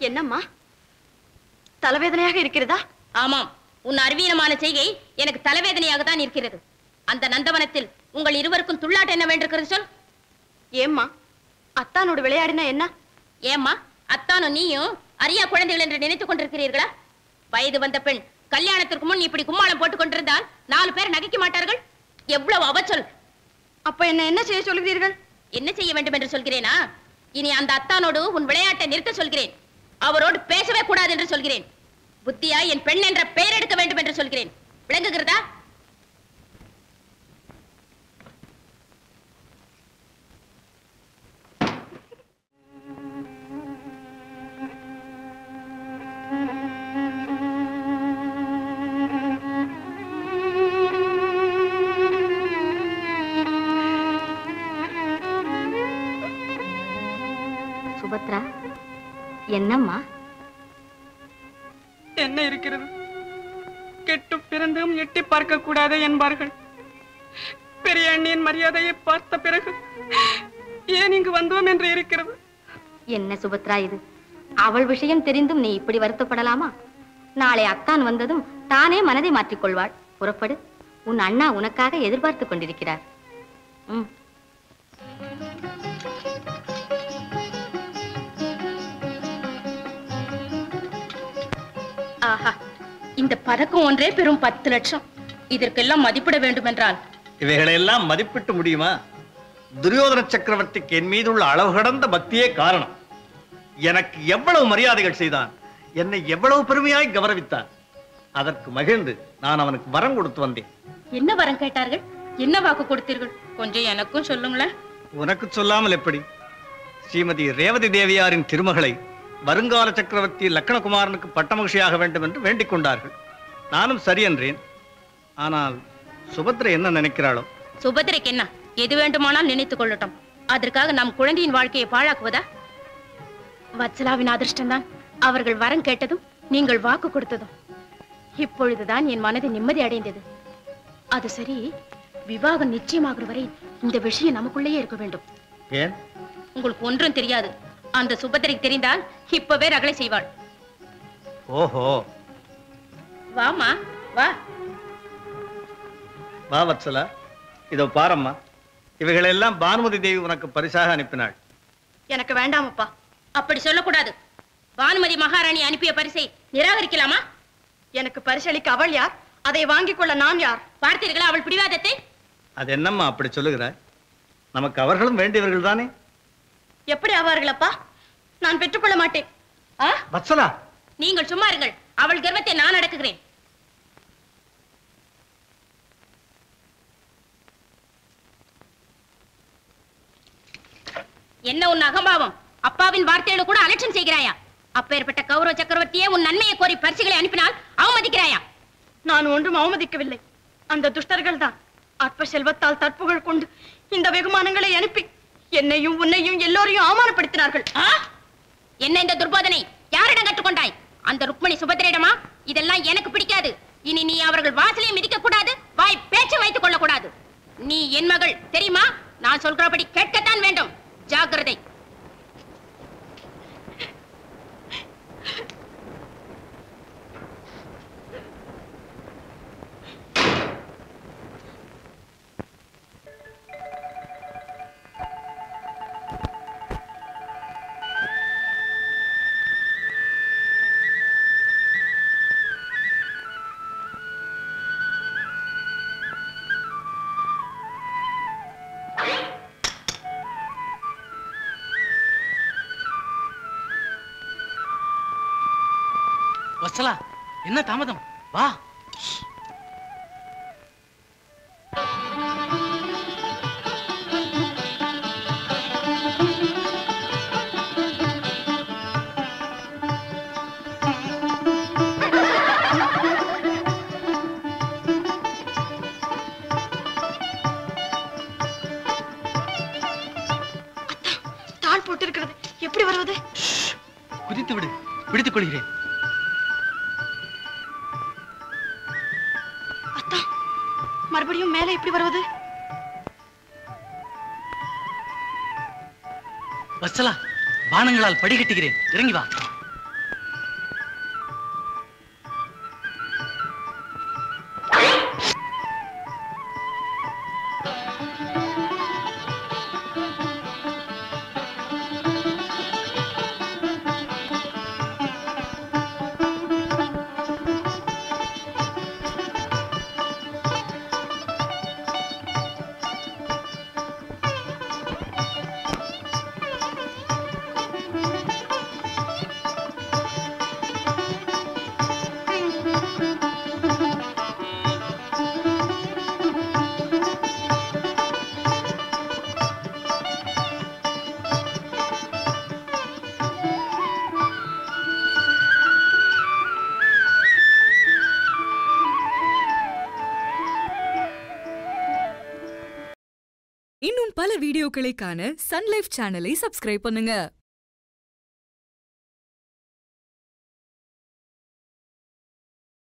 என்னம்மா தலைவேதனையாக இருக்கிறதா ஆமாம் உன் அறிவீனமான செய்கை எனக்கு தலைவேதனையாக தான் இருக்கிறது அந்த நந்தவனத்தில் உங்கள் இருவருக்கும் துள்ளாட்டம் என்ன வேண்டிருக்கிறது சொல் ஏம்மா அத்தானோடு விளையாடினா என்ன ஏம்மா அத்தானும் நீயும் அரியா குழந்தைகள் என்று நினைத்துக் கொண்டிருக்கிறீர்களா வயது வந்த பெண் கல்யாணத்திற்கு முன் இப்படி கும்மாளம் போட்டுக் கொண்டிருந்தால் நாலு பேர் நகைக்க மாட்டார்கள் எவ்வளவு அவச்சொல் அப்ப என்ன என்ன செய்ய சொல்கிறீர்கள் என்ன செய்ய வேண்டும் என்று சொல்கிறேனா இனி அந்த அத்தானோடு உன் விளையாட்டை நிறுத்த சொல்கிறேன் அவரோடு பேசவே கூடாது என்று சொல்கிறேன் புத்தியா என் பெண் என்ற பெயர் எடுக்க வேண்டும் என்று சொல்கிறேன் விளங்குகிறதா சுபத்ரா என்னம்மா என்ன இருக்கிறது கெட்டு பிறந்தும் எட்டி பார்க்க கூடாது என்பார்கள் பெரிய அண்ணியின் மரியாதையை பார்த்த பிறகு ஏன் இங்கு வந்தோம் என்று இருக்கிறது என்ன சுபத்ரா இது அவள் விஷயம் தெரிந்தும் நீ இப்படி வருத்தப்படலாமா நாளை அத்தான் வந்ததும் தானே மனதை மாற்றிக் கொள்வாள் புறப்படு உன் அண்ணா உனக்காக எதிர்பார்த்து கொண்டிருக்கிறார் ம் ஆஹா இந்த பதக்கம் ஒன்றே பெரும் பத்து லட்சம் இதற்கெல்லாம் மதிப்பிட வேண்டும் என்றால் இவைகளையெல்லாம் மதிப்பிட்டு முடியுமா துரியோதன சக்கரவர்த்திக்கு என் மீது உள்ள அளவு கடந்த பக்தியே காரணம் எனக்கு எவ்வளவு மரியாதைகள் செய்தான் என்னை எவ்வளவு பெருமையாய் கௌரவித்தான் அதற்கு மகிழ்ந்து நான் அவனுக்கு வரம் கொடுத்து வந்தேன் என்ன வரம் கேட்டார்கள் என்ன வாக்கு கொடுத்தீர்கள் கொஞ்சம் எனக்கும் சொல்லுங்களேன் உனக்கு சொல்லாமல் எப்படி ஸ்ரீமதி ரேவதி தேவியாரின் திருமகளை வருங்கால சக்கரவர்த்தி லக்னகுமாரனுக்கு பட்டமகிழ்ச்சியாக வேண்டும் என்று வேண்டிக் கொண்டார்கள் நானும் சரி என்றேன் ஆனால் சுபத்ரை என்ன நினைக்கிறாளோ சுபத்திரைக்கு என்ன எது வேண்டுமானால் நினைத்துக் கொள்ளட்டும் அதற்காக நம் குழந்தையின் வாழ்க்கையை பாழாக்குவதா வத்சலாவின் அதிர்ஷ்டம்தான் அவர்கள் வரம் கேட்டதும் நீங்கள் வாக்கு கொடுத்ததும் இப்பொழுதுதான் என் மனது நிம்மதி அடைந்தது அது சரி விவாகம் நிச்சயமாகிற வரை இந்த விஷயம் நமக்குள்ளேயே இருக்க வேண்டும் ஏன் உங்களுக்கு ஒன்றும் தெரியாது அந்த சுபத்திரைக்கு தெரிந்தால் இப்பவே ரகளை செய்வாள் ஓஹோ வாமா வா வா வத்சலா இதோ பாரம்மா இவைகளெல்லாம் பானுமதி தேவி உனக்கு பரிசாக அனுப்பினாள் எனக்கு வேண்டாம் அப்பா அப்படி சொல்லக்கூடாது பானுமதி மகாராணி அனுப்பிய பரிசை நிராகரிக்கலாமா எனக்கு பரிசளிக்க அவள் யார் அதை வாங்கிக் கொள்ள நான் யார் பார்த்தீர்களா அவள் பிடிவாதத்தை அது என்னம்மா அப்படி சொல்லுகிறாய் நமக்கு அவர்களும் வேண்டியவர்கள் தானே எப்படி ஆவார்கள் அப்பா நான் பெற்றுக்கொள்ள மாட்டேன் ஆ? வத்சலா நீங்கள் சும்மா இருங்கள் அவள் கர்வத்தை நான் அடக்குகிறேன் என்ன உன் அகம்பாவம் அப்பாவின் வார்த்தையோடு கூட அலட்சியம் செய்கிறாயா அப்பேற்பட்ட கௌரவ சக்கரவர்த்தியே உன் நன்மையை கோரி பரிசுகளை அனுப்பினால் அவமதிக்கிறாயா நான் ஒன்றும் அவமதிக்கவில்லை அந்த துஷ்டர்கள் தான் அற்ப செல்வத்தால் தற்புகழ் கொண்டு இந்த வெகுமானங்களை அனுப்பி என்னையும் உன்னையும் எல்லோரையும் அவமானப்படுத்தினார்கள் ஆ? என்ன இந்த துர்போதனை யாரிடம் கற்றுக்கொண்டாய் அந்த ருக்மணி சுபத்திரிடமா இதெல்லாம் எனக்கு பிடிக்காது இனி நீ அவர்கள் வாசலை மிதிக்க கூடாது வாய் பேச்சு வைத்துக் கொள்ள கூடாது நீ என் மகள் தெரியுமா நான் சொல்கிறபடி கேட்கத்தான் வேண்டும் ஜாக்கிரதை வசலா என்ன தாமதம் வா தாள் போட்டிருக்கிறது எப்படி வருவது குதித்து விடு பிடித்துக் கொள்கிறேன் அத்தா மறுபடியும் மேலே எப்படி வருவது வசலா பானங்களால் படிகட்டுகிறேன் இறங்கி வா பல வீடியோக்களை காண சன்லைஃப் சேனலை சப்ஸ்கிரைப் பண்ணுங்க